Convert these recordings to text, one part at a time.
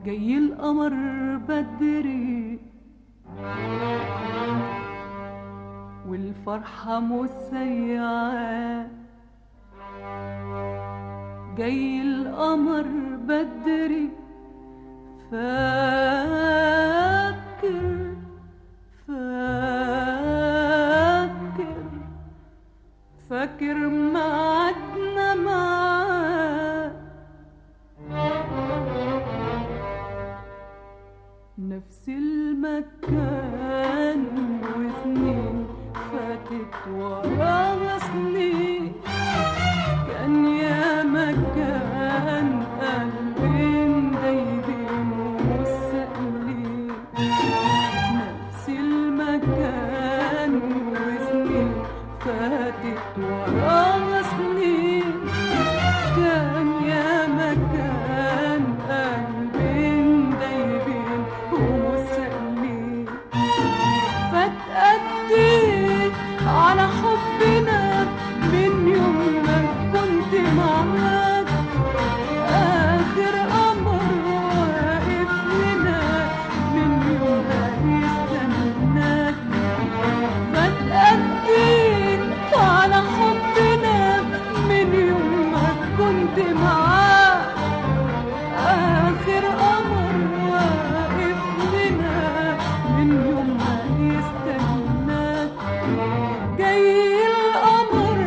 جاي القمر بدري والفرحة مسيعة جاي القمر بدري فاكر فاكر فاكر معدنا معاه نفس المكان وسنين فاتت وراها سنين كان يا مكان قلبين دايبين ومستقلين نفس المكان وسنين فاتت وراها سنين كان يا مكان قلبين دايبين ومستقلين فاتأديت على حبنا من يوم ما كنت معاك آخر قمر واقف لنا من يوم ما يستناك فاتأديت على حبنا من يوم ما كنت معاك آخر قمر واقف لنا من يوم ما يستناك جاي القمر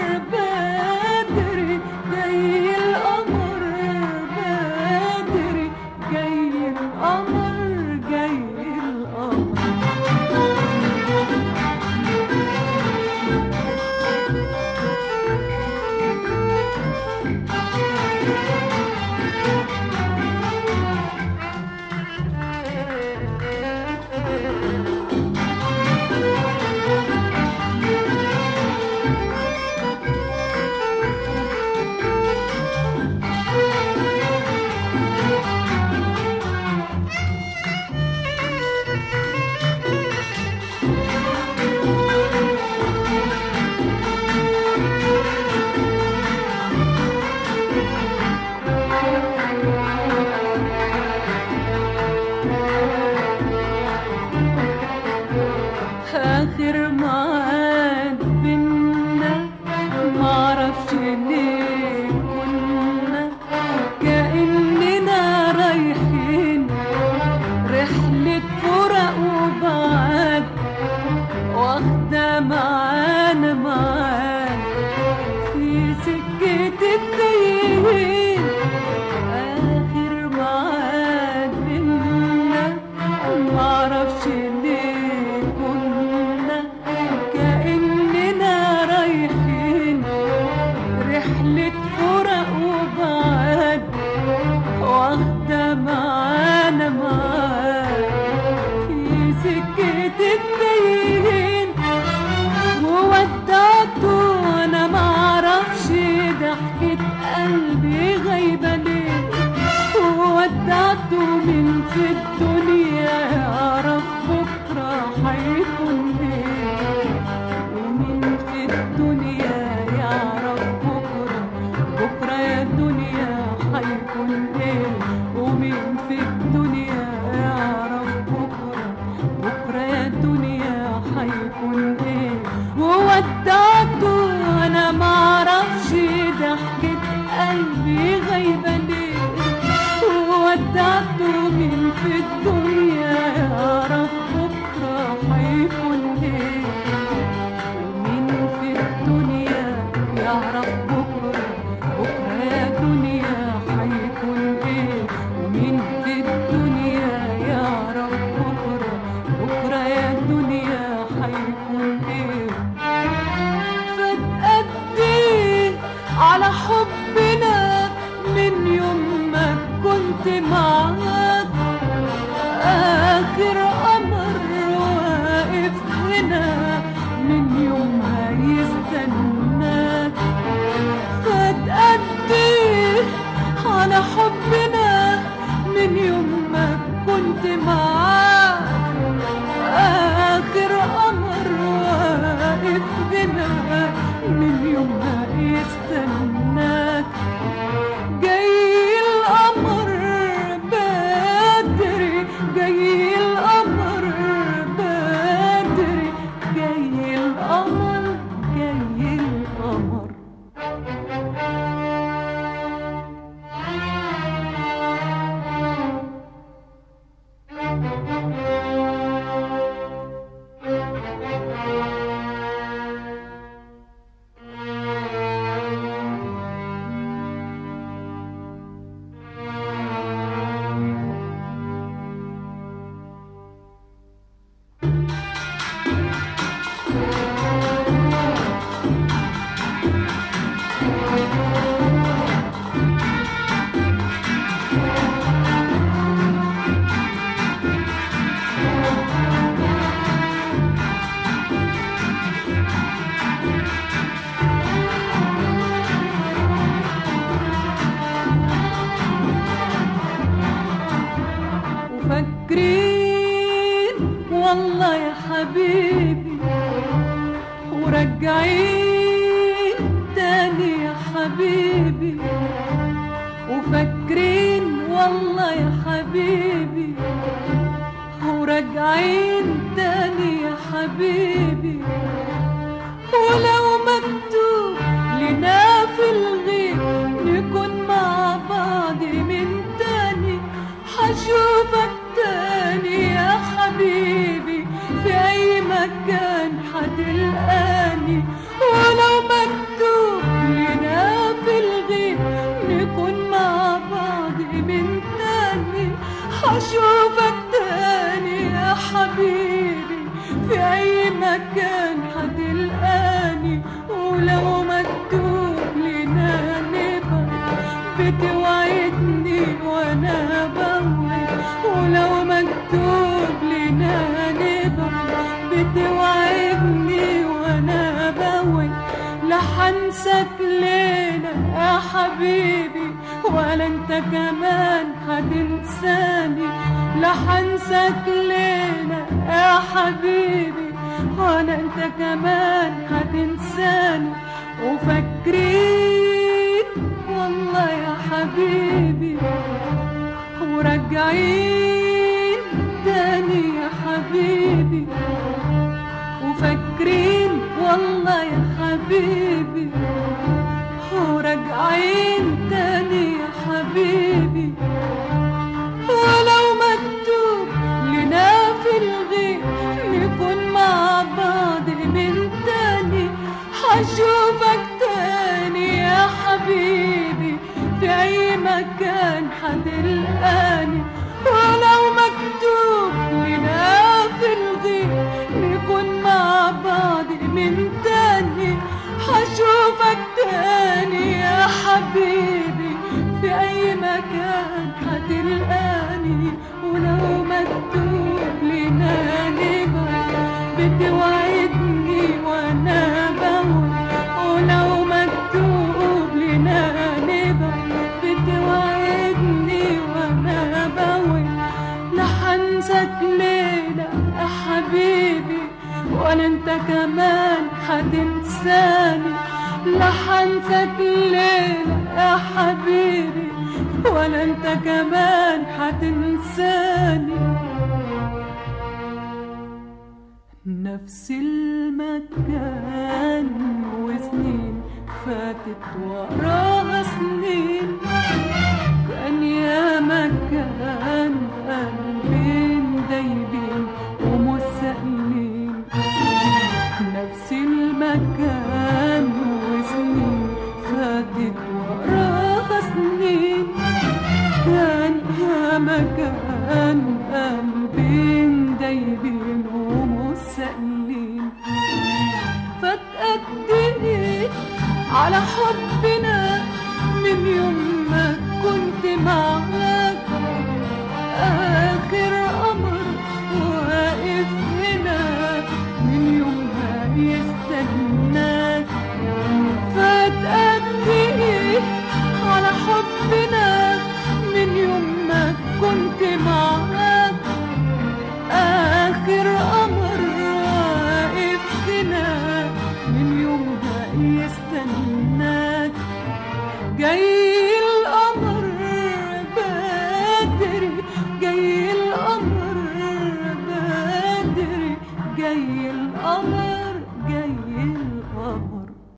بدري جاي القمر بدري جاي القمر جاي القمر آخر معاد بينا معرفش ليه كنا كأننا رايحين رحلة فراق وبعاد واخدة معانا معاد في سكة التايهين آخر معاد بينا معرفش ليه كنا كأننا رايحين رحلة فراق وبعاد واخدة معانا معاد في سكة التايهين وودعته وانا معرفش ضحكة قلبي غايبة ليه وودعته من في الدنيا يعرف بكرة هيكون ايه ومين في الدنيا يعرف بكرة بكرة يا دنيا هيكون ايه ومين في الدنيا يعرف بكرة بكرة يا دنيا هيكون ايه وودعته انا معرفش ضحكة قلبي غايبة ليه وودعته مين في الدنيا يعرف بكرة هيكون يا حبيبي ورجعين تاني يا حبيبي وفاكرين والله يا حبيبي وراجعين تاني يا حبيبي ولو مكتوب لنا في الغيب نكون مع بعض من تاني حشوفك تاني يا حبيبي في أي مكان هتلقاني ولو مكتوب لنا في الغيب نكون مع بعض من تاني حشوفك تاني يا حبيبي في أي مكان هتلقاني ولو مكتوب لنا نبعد بتوعدني وأنا بوعد ولو مكتوب لنا نبعد بتوعدني وأنا بوعد لا حنسك ليلة يا حبيبي ولا انت كمان هتنساني لا حنسك ليلة يا حبيبي ولا انت كمان هتنساني وفاكرين والله يا حبيبي وراجعين تاني يا حبيبي وفاكرين والله يا حبيبي وراجعين تاني يا حبيبي ولو مكتوب لنا في الغيب نكون مع بعض من تاني حشوفك تاني يا حبيبي في أي مكان هتلقاني ولو مكتوب لنا في الغيب نكون مع بعض من تاني حشوفك تاني يا حبيبي في أي مكان هتلقاني ولو مكتوب لنا نبعد بتوعدني وأنا بوعد ولو مكتوب لنا نبعد بتوعدني وأنا بوعد لا حنسك ليلة يا حبيبي ولا انت كمان هتنساني لا حنسك ليلة يا حبيبي ولا انت كمان هتنساني نفس المكان وسنين فاتت وراها سنين كان يا مكان قلبين دايبين ومسألين نفس المكان وسنين فاتت وراها سنين كان يا مكان قلبين دايبين ومسألين فات قد ايه على حبنا من يوم ما كنت معاك آخر قمر واقف هنا من يومها يستناك فات قد ايه على حبنا من يوم ما كنت معاك آخر قمر واقف هنا من يومها يستناك جاي القمر بدري جاي القمر بدري جاي القمر